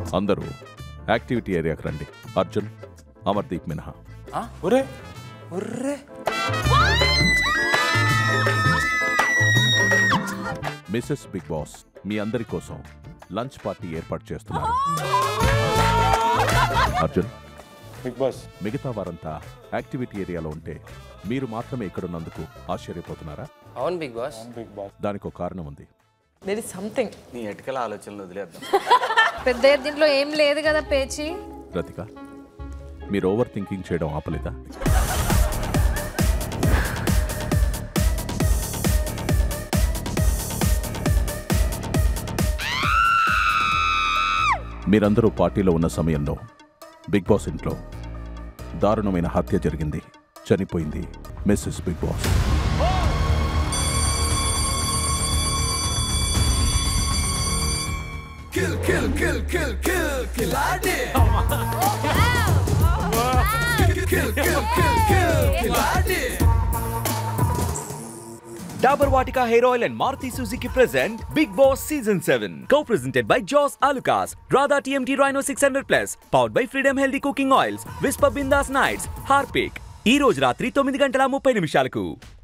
అందరూ యాక్టివిటీ ఏరియాకి రండి అర్జున్ అమర్దీప్ మినహా ఒరే మిసెస్ బిగ్ బాస్ మీ అందరి కోసం లంచ్ పార్టీ ఏర్పాటు చేస్తున్నారు అర్జున్ బిగ్ బాస్ మిగతా వారంతా యాక్టివిటీ ఏరియాలో ఉంటే మీరు మాత్రమే ఇక్కడున్నందుకు ఆశ్చర్యపోతున్నారా అవును బిగ్ బాస్ బిగ్ బాస్ దానికి ఒక కారణం ఉంది దెర్ ఇస్ సంథింగ్ నీ ఎటుకల ఆలోచనలు వదిలేద్దాం పెద్ద దీంట్లో ఏం లేదు కదా పేచి రతిక మీరు ఓవర్ థింకింగ్ చేయడం ఆపలేదా మీరందరూ పార్టీలో ఉన్న సమయంలో బిగ్ బాస్ ఇంట్లో దారుణమైన హత్య జరిగింది చనిపోయింది Mrs Big Boss Dabur Vatika Hair Oil and Maruti Suzuki present Big Boss Season 7. Co-presented by Joss Alucas, Radha TMT Rhino 600 Plus, powered by Freedom Healthy Cooking Oils, Whisper Bindas Nights, Harpic. ఈ రోజు రాత్రి తొమ్మిది గంటల ముప్పై నిమిషాలకు